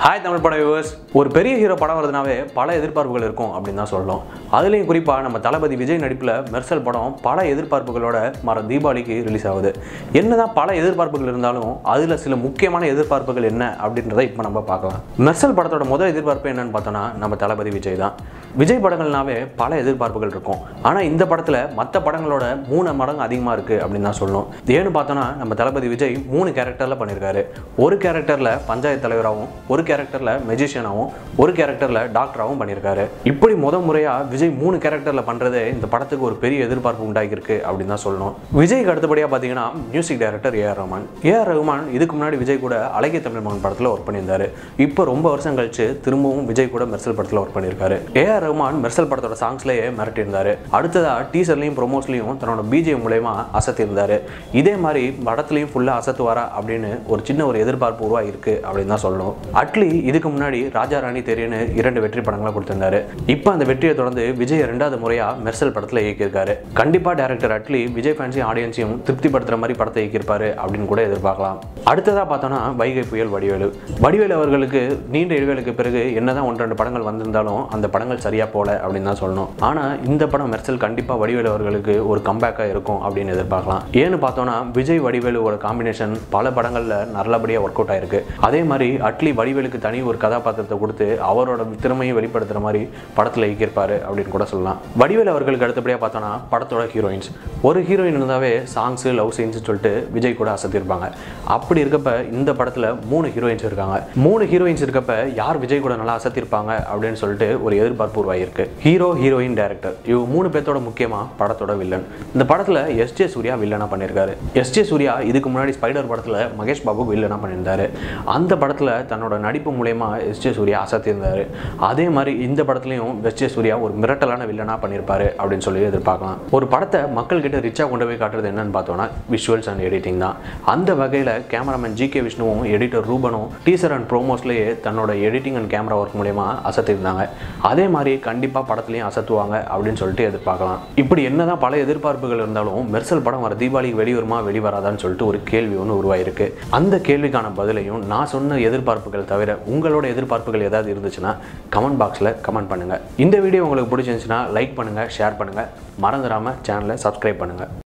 hi Tamil பட viewers ஒரு பெரிய ஹீரோ படம் வருதுனாவே பல எதிர்பார்ப்புகள் இருக்கும் அப்படின்னு தான் சொல்லணும் அதுலேயும் குறிப்பாக நம்ம தளபதி விஜய் நடிப்பில் மெர்சல் படம் பல எதிர்பார்ப்புகளோட மர தீபாவளிக்கு ரிலீஸ் ஆகுது என்னதான் பல எதிர்பார்ப்புகள் இருந்தாலும் அதில் சில முக்கியமான எதிர்பார்ப்புகள் என்ன அப்படின்றத இப்போ நம்ம பார்க்கலாம் மெர்சல் படத்தோட முதல் எதிர்பார்ப்பு என்னன்னு பார்த்தோன்னா நம்ம தளபதி விஜய் தான் விஜய் படங்கள்னாவே பல எதிர்பார்ப்புகள் இருக்கும் ஆனால் இந்த படத்தில் மற்ற படங்களோட மூணு மடங்கு அதிகமாக இருக்குது அப்படின்னு தான் சொல்லணும் ஏன்னு பார்த்தோன்னா நம்ம தளபதி விஜய் மூணு கேரக்டரில் பண்ணியிருக்காரு ஒரு கேரக்டரில் பஞ்சாயத்து தலைவராகவும் ஒரு கேரக்டரில் மெஜிஷியனாகவும் ஒரு கேரக்டரில் டாக்டராகவும் பண்ணியிருக்காரு இப்படி முத முறையாக விஜய் மூணு கேரக்டரில் பண்ணுறது இந்த படத்துக்கு ஒரு பெரிய எதிர்பார்ப்பு உண்டாகியிருக்கு அப்படின்னு தான் சொல்லணும் விஜய்க்கு அடுத்தபடியாக பார்த்தீங்கன்னா music director AR Rahman AR Rahman இதுக்கு முன்னாடி விஜய் கூட அழகிய தமிழ் மகன் படத்தில் ஒர்க் பண்ணியிருந்தாரு இப்போ ரொம்ப வருஷம் கழிச்சு திரும்பவும் விஜய் கூட மெர்சல் படத்தில் ஒர்க் பண்ணியிருக்காரு ஏஆர் ரஹ்மான் மெர்சல் படத்தோட சாங்ஸ்லேயே மிரட்டியிருந்தாரு அடுத்ததாக டீசர்லையும் ப்ரொமோஸ்லையும் தன்னோட பிஜிஎம் மூலயமா அசத்தியிருந்தாரு இதே மாதிரி படத்துலையும் ஃபுல்லாக அசத்துவாரா அப்படின்னு ஒரு சின்ன ஒரு எதிர்பார்ப்பு உருவாகிருக்கு அப்படின்னு தான் சொல்லணும் அட்லி இதுக்கு முன்னாடி ராஜா ராணி தெரியுன்னு இரண்டு வெற்றி படங்களை கொடுத்திருந்தாரு இப்போ அந்த வெற்றியை தொடர்ந்து விஜய் ரெண்டாவது முறையாக மெர்சல் படத்தில் இயக்கியிருக்காரு கண்டிப்பாக டேரக்டர் அட்லி விஜய் ஃபேன்ஸையும் ஆடியன்ஸையும் திருப்திப்படுத்துற மாதிரி படத்தை இயக்கியிருப்பாரு அப்படின்னு கூட எதிர்பார்க்கலாம் அடுத்ததாக பார்த்தோன்னா வைகை புயல் வடிவேலு வடிவேலு அவர்களுக்கு நீண்ட இடைவேளுக்கு பிறகு என்னதான் ஒன்று ரெண்டு படங்கள் வந்திருந்தாலும் அந்த படங்கள் சரியாக போல அப்படின்னு தான் சொல்லணும் ஆனால் இந்த படம் மெர்சல் கண்டிப்பாக வடிவேலு அவர்களுக்கு ஒரு கம்பேக்காக இருக்கும் அப்படின்னு எதிர்பார்க்கலாம் ஏன்னு பார்த்தோன்னா விஜய் வடிவேலுவோட காம்பினேஷன் பல படங்களில் நல்லபடியாக ஒர்க் அவுட் ஆயிருக்கு அதே மாதிரி அட்லி வடிவேலுக்கு தனி ஒரு கதாபாத்திரத்தை கொடுத்து அவரோட திறமையை வெளிப்படுத்துகிற மாதிரி படத்தில் இயக்கியிருப்பாரு அப்படின்னு கூட சொல்லலாம் வடிவேலு அவர்களுக்கு அடுத்தபடியாக பார்த்தோன்னா படத்தோட ஹீரோயின்ஸ் ஒரு ஹீரோயின் இருந்தாவே சாங்ஸு லவ் சீன்ஸ் சொல்லிட்டு விஜய் கூட அசத்திருப்பாங்க அப்படி இருக்கப்ப இந்த படத்தில் மூணு ஹீரோயின்ஸ் இருக்காங்க மூணு ஹீரோயின்ஸ் இருக்கப்ப யார் விஜய் கூட நல்லா அசத்திருப்பாங்க அப்படின்னு சொல்லிட்டு ஒரு எதிர்பார்ப்பு உருவாகிருக்கு ஹீரோ ஹீரோயின் டேரக்டர் இவங்க மூணு பேர்த்தோட முக்கியமாக படத்தோட வில்லன் இந்த படத்தில் எஸ்ஜே சூர்யா வில்லனாக பண்ணியிருக்காரு எஸ்ஜே சூர்யா இதுக்கு முன்னாடி ஸ்பைடர் படத்தில் மகேஷ் பாபு வில்லனாக பண்ணியிருந்தாரு அந்த படத்தில் தன்னோட நடிப்பு மூலயமா எஸ்ஜே சூர்யா அசத்தியிருந்தாரு அதே மாதிரி இந்த படத்துலையும் எஸ்ஜே சூர்யா ஒரு மிரட்டலான வில்லனாக பண்ணியிருப்பாரு அப்படின்னு சொல்லி எதிர்பார்க்கலாம் ஒரு படத்தை மக்கள்கிட்ட ரிச்சாக கொண்டு போய் காட்டுறது என்னன்னு பார்த்தோன்னா விஷுவல்ஸ் அண்ட் எடிட்டிங் தான் அந்த வகையில் கேமராமேன் ஜி கே விஷ்ணுவும் எடிட்டர் ரூபனும் டீசர் அண்ட் ப்ரோமோஸ்லேயே தன்னோட எடிட்டிங் அண்ட் கேமரா ஒர்க் மூலயமா அசத்திருந்தாங்க அதே மாதிரி கண்டிப்பாக படத்துலையும் அசத்துவாங்க அப்படின்னு சொல்லிட்டு எதிர்பார்க்கலாம் இப்படி என்னதான் பல எதிர்பார்ப்புகள் இருந்தாலும் மெர்சல் படம் வர தீபாவளிக்கு வெளிவருமா வெளிவராதான்னு சொல்லிட்டு ஒரு கேள்வி ஒன்று உருவாயிருக்கு அந்த கேள்விக்கான பதிலையும் நான் சொன்ன எதிர்பார்ப்புகள் தவிர உங்களோட எதிர்பார்ப்புகள் ஏதாவது இருந்துச்சுன்னா கமெண்ட் பாக்ஸில் கமெண்ட் பண்ணுங்கள் இந்த வீடியோ உங்களுக்கு பிடிச்சிருந்துச்சுன்னா லைக் பண்ணுங்கள் ஷேர் பண்ணுங்கள் மறந்துடாமல் சேனலை சப்ஸ்கிரைப் பண்ணுங்கள்